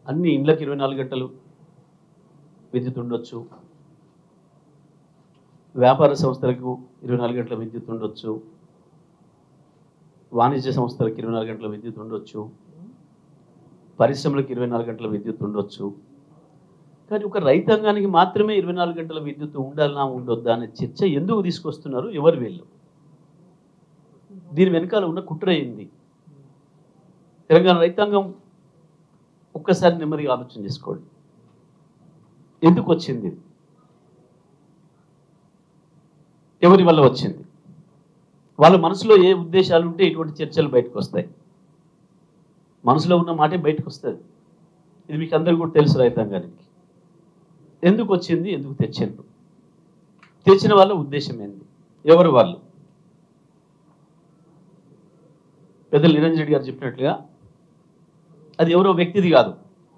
అన్ని ఇండ్లకు ఇరవై నాలుగు గంటలు విద్యుత్ ఉండొచ్చు వ్యాపార సంస్థలకు ఇరవై నాలుగు గంటల విద్యుత్ ఉండొచ్చు వాణిజ్య సంస్థలకు ఇరవై నాలుగు గంటల విద్యుత్ ఉండొచ్చు పరిశ్రమలకు ఇరవై నాలుగు గంటల విద్యుత్ ఉండొచ్చు కానీ ఒక రైతాంగానికి మాత్రమే ఇరవై నాలుగు గంటల విద్యుత్ ఉండాలన్నా ఉండొద్దా అనే చర్చ ఎందుకు తీసుకొస్తున్నారు ఎవరు వీళ్ళు దీని వెనకాల ఉన్న కుట్ర ఏంది తెలంగాణ రైతాంగం ఒక్కసారి నెమ్మదిగా ఆలోచన చేసుకోండి ఎందుకు వచ్చింది ఇది? ఎవరి వల్ల వచ్చింది వాళ్ళ మనసులో ఏ ఉద్దేశాలు ఉంటే ఇటువంటి చర్చలు బయటకు వస్తాయి మనసులో ఉన్న మాటే బయటకు వస్తుంది ఇది మీకు అందరికీ కూడా తెలుసు రైతాంగానికి ఎందుకు వచ్చింది ఎందుకు తెచ్చిండ్రు తెచ్చిన వాళ్ళ ఉద్దేశం ఏంది ఎవరు వాళ్ళు పెద్దలు నిరంజన్ రెడ్డి గారు చెప్పినట్లుగా అది ఎవరో వ్యక్తిది కాదు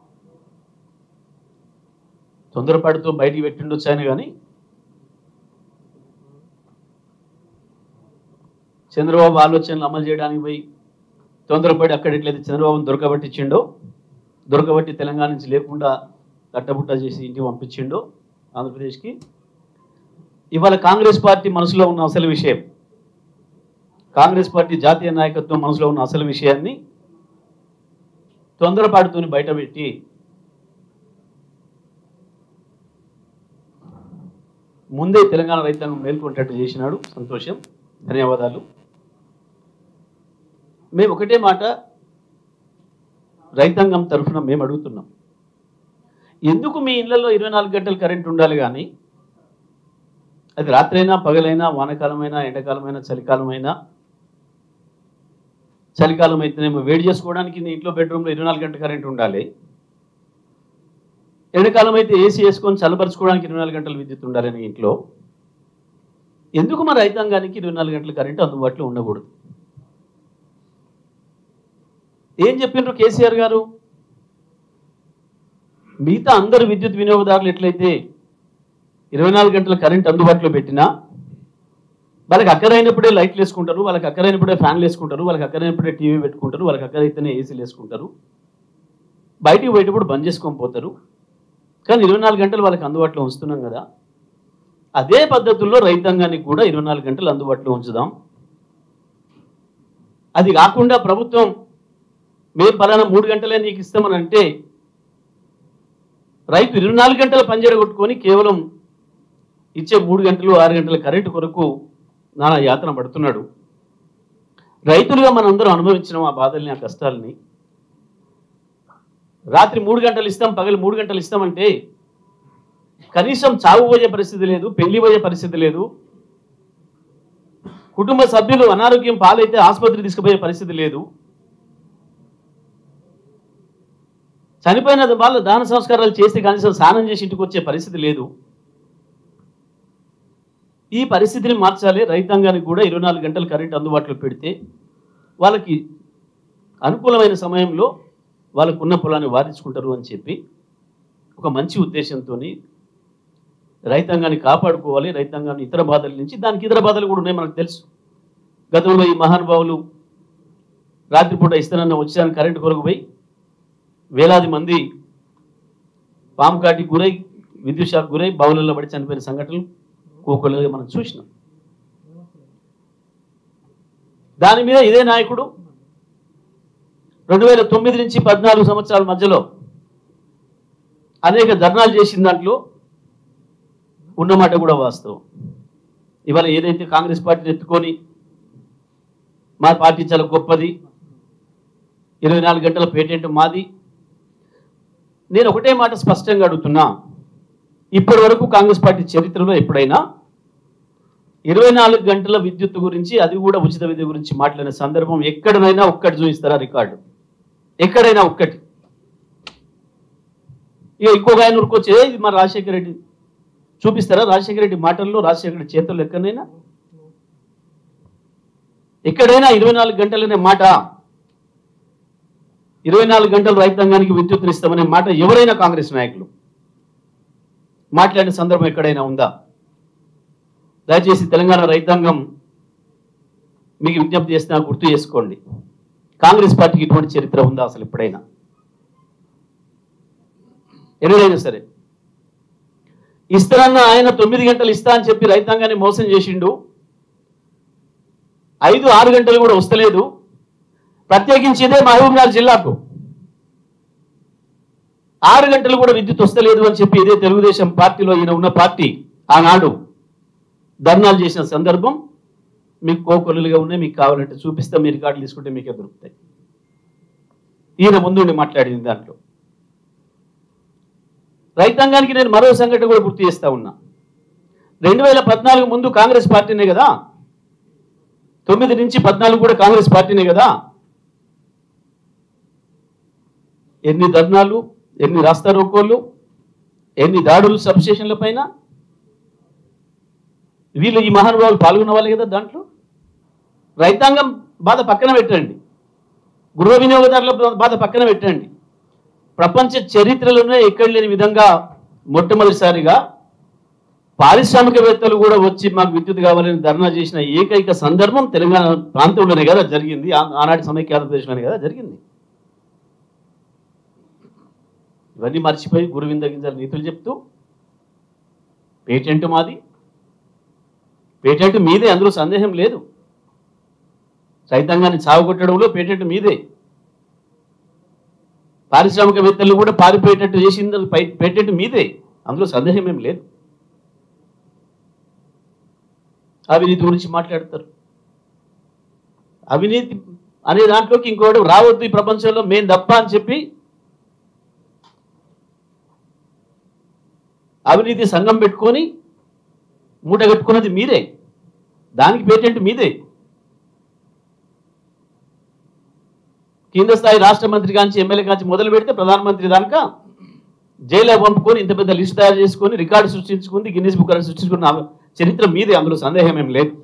తొందరపాటుతో బయటికి పెట్టిండొచ్చు ఆయన కానీ చంద్రబాబు ఆలోచనలు అమలు చేయడానికి పోయి తొందరపడి అక్కడ ఎట్లయితే చంద్రబాబును దొరకబట్టించిండో దొరకబట్టి తెలంగాణ నుంచి లేకుండా కట్టబుట్ట చేసి ఇంటికి పంపించిండో ఆంధ్రప్రదేశ్కి ఇవాళ కాంగ్రెస్ పార్టీ మనసులో ఉన్న అసలు విషయం కాంగ్రెస్ పార్టీ జాతీయ నాయకత్వం మనసులో ఉన్న అసలు విషయాన్ని తొందరపాటుతోని బయటపెట్టి ముందే తెలంగాణ రైతాంగం మేల్కొంటట్టు చేసినాడు సంతోషం ధన్యవాదాలు మేము ఒకటే మాట రైతాంగం తరఫున మేము అడుగుతున్నాం ఎందుకు మీ ఇళ్లలో ఇరవై నాలుగు గంటలు కరెంట్ ఉండాలి కానీ అది రాత్రైనా పగలైనా వానకాలమైనా ఎండాకాలమైనా చలికాలమైనా చలికాలం అయితేనేమో వేడి చేసుకోవడానికి నీ ఇంట్లో బెడ్రూమ్లో ఇరవై నాలుగు గంటల కరెంట్ ఉండాలి ఎండాకాలం అయితే ఏసీ వేసుకొని చల్లబరుచుకోవడానికి ఇరవై నాలుగు గంటల విద్యుత్ ఉండాలి నీ ఇంట్లో ఎందుకు మన రైతాంగానికి ఇరవై నాలుగు గంటల కరెంట్ అందుబాటులో ఉండకూడదు ఏం చెప్పిండ్రు కేసీఆర్ గారు మిగతా అందరు విద్యుత్ వినియోగదారులు ఎట్లయితే ఇరవై నాలుగు గంటల కరెంట్ అందుబాటులో పెట్టినా వాళ్ళకి అక్కరైనప్పుడే లైట్లు వేసుకుంటారు వాళ్ళకి అక్కరైనప్పుడే ఫ్యాన్లు వేసుకుంటారు వాళ్ళకి అక్కరైనప్పుడే టీవీ పెట్టుకుంటారు వాళ్ళకి అక్కరైతేనే ఏసీలు వేసుకుంటారు బయటికి పోయేటప్పుడు బంద్ చేసుకొని పోతారు కానీ ఇరవై నాలుగు గంటలు వాళ్ళకి అందుబాటులో ఉంచుతున్నాం కదా అదే పద్ధతుల్లో రైతాంగానికి కూడా ఇరవై నాలుగు గంటలు అందుబాటులో ఉంచుదాం అది కాకుండా ప్రభుత్వం మేము పలానా మూడు గంటలే నీకు ఇస్తామని అంటే రైతు ఇరవై నాలుగు గంటల పనిచేయడ కొట్టుకొని కేవలం ఇచ్చే మూడు గంటలు ఆరు గంటల కరెంటు కొరకు నానా యాతన పడుతున్నాడు రైతులుగా మనందరం అనుభవించిన ఆ బాధల్ని ఆ కష్టాలని రాత్రి మూడు గంటలు ఇస్తాం పగలు మూడు గంటలు ఇస్తామంటే కనీసం చావు పోయే పరిస్థితి లేదు పెళ్లి పోయే పరిస్థితి లేదు కుటుంబ సభ్యులు అనారోగ్యం పాలైతే ఆసుపత్రికి తీసుకుపోయే పరిస్థితి లేదు చనిపోయిన వాళ్ళు దాన సంస్కారాలు చేస్తే కనీసం స్నానం చేసి ఇంటికి వచ్చే పరిస్థితి లేదు ఈ పరిస్థితిని మార్చాలి రైతాంగానికి కూడా ఇరవై నాలుగు గంటలు కరెంట్ అందుబాటులో పెడితే వాళ్ళకి అనుకూలమైన సమయంలో వాళ్ళకు ఉన్న పొలాన్ని వారించుకుంటారు అని చెప్పి ఒక మంచి ఉద్దేశంతో రైతాంగాన్ని కాపాడుకోవాలి రైతాంగాన్ని ఇతర బాధల నుంచి దానికి ఇతర బాధలు కూడా ఉన్నాయి మనకు తెలుసు గతంలో ఈ మహానుభావులు రాత్రిపూట ఇస్తానన్న వచ్చాను కరెంటు కొరకు పోయి వేలాది మంది పాము కాటికి గురై విద్యుత్ షాక్ గురై బావులలో పడి చనిపోయిన సంఘటనలు కోకొల్లగా మనం చూసినాం దాని మీద ఇదే నాయకుడు రెండు వేల తొమ్మిది నుంచి పద్నాలుగు సంవత్సరాల మధ్యలో అనేక ధర్నాలు చేసిన దాంట్లో ఉన్నమాట కూడా వాస్తవం ఇవాళ ఏదైతే కాంగ్రెస్ పార్టీని ఎత్తుకొని మా పార్టీ చాలా గొప్పది ఇరవై నాలుగు గంటల పేటెంట్ మాది నేను ఒకటే మాట స్పష్టంగా అడుగుతున్నా ఇప్పటి వరకు కాంగ్రెస్ పార్టీ చరిత్రలో ఎప్పుడైనా ఇరవై నాలుగు గంటల విద్యుత్ గురించి అది కూడా ఉచిత విద్యుత్ గురించి మాట్లాడిన సందర్భం ఎక్కడైనా ఒక్కటి చూపిస్తారా రికార్డు ఎక్కడైనా ఒక్కటి ఇక ఇంకొక ఆయన ఉరుకొచ్చి "ఏ, ఇది మా రాజశేఖర రెడ్డి చూపిస్తారా రాజశేఖర రెడ్డి మాటల్లో రాజశేఖర రెడ్డి చేతుల్లో ఎక్కడైనా ఎక్కడైనా ఇరవై నాలుగు గంటలనే మాట ఇరవై నాలుగు గంటలు రైతాంగానికి విద్యుత్నిస్తామనే మాట ఎవరైనా కాంగ్రెస్ నాయకులు మాట్లాడిన సందర్భం ఎక్కడైనా ఉందా దయచేసి తెలంగాణ రైతాంగం మీకు విజ్ఞప్తి చేస్తున్నా గుర్తు చేసుకోండి కాంగ్రెస్ పార్టీకి ఇటువంటి చరిత్ర ఉందా అసలు ఎప్పుడైనా ఎన్నడైనా సరే ఇస్తానన్న ఆయన తొమ్మిది గంటలు ఇస్తా అని చెప్పి రైతాంగాన్ని మోసం చేసిండు ఐదు ఆరు గంటలు కూడా వస్తలేదు ప్రత్యేకించి ఇదే మహబూబ్నగర్ జిల్లాకు ఆరు గంటలు కూడా విద్యుత్ వస్తలేదు అని చెప్పి ఇదే తెలుగుదేశం పార్టీలో ఈయన ఉన్న పార్టీ ఆనాడు ధర్నాలు చేసిన సందర్భం మీకు కోకొల్లుగా ఉన్నాయి మీకు కావాలంటే చూపిస్తే మీరు రికార్డులు తీసుకుంటే మీకే దొరుకుతాయి ఈయన ముందుండి మాట్లాడింది దాంట్లో రైతాంగానికి నేను మరో సంఘటన కూడా గుర్తు చేస్తా ఉన్నా రెండు వేల పద్నాలుగు ముందు కాంగ్రెస్ పార్టీనే కదా తొమ్మిది నుంచి పద్నాలుగు కూడా కాంగ్రెస్ పార్టీనే కదా ఎన్ని ధర్నాలు ఎన్ని రాస్తా రోకోళ్ళు ఎన్ని దాడులు సబ్స్టేషన్ల పైన వీళ్ళు ఈ మహానుభావులు పాల్గొన్న వాళ్ళే కదా దాంట్లో రైతాంగం బాధ పక్కన పెట్టండి గృహ వినియోగదారుల బాధ పక్కన పెట్టండి ప్రపంచ చరిత్రలోనే ఎక్కడ లేని విధంగా మొట్టమొదటిసారిగా పారిశ్రామికవేత్తలు కూడా వచ్చి మాకు విద్యుత్ కావాలని ధర్నా చేసిన ఏకైక సందర్భం తెలంగాణ ప్రాంతంలోనే కదా జరిగింది ఆ- ఆనాటి సమైక్య ఆంధ్రప్రదేశ్లోనే కదా జరిగింది ఇవన్నీ మర్చిపోయి గురువింద గింజల నీతులు చెప్తూ పేటెంట్ మాది పేటెంట్ మీదే అందులో సందేహం లేదు రైతాంగాన్ని చావగొట్టడంలో పేటెంట్ మీదే పారిశ్రామికవేత్తలు కూడా పారిపోయేటట్టు చేసింది పై- పేటెంట్ మీదే అందులో సందేహం ఏం లేదు అవినీతి గురించి మాట్లాడతారు అవినీతి అనే దాంట్లోకి ఇంకోటి రావద్దు ఈ ప్రపంచంలో మేం తప్ప అని చెప్పి అవినీతి సంఘం పెట్టుకొని మూట కట్టుకున్నది మీరే దానికి పేటెంట్ మీదే కింద స్థాయి రాష్ట్ర మంత్రి కాంచి ఎమ్మెల్యే కాంచి మొదలు పెడితే ప్రధానమంత్రి దానిక జైలు పంపుకొని ఇంత పెద్ద లిస్ట్ తయారు చేసుకొని రికార్డు సృష్టించుకుంది గిన్నీస్ బుక్ రికార్డు సృష్టించుకున్న ఆ చరిత్ర మీదే అందులో సందేహం ఏం లేదు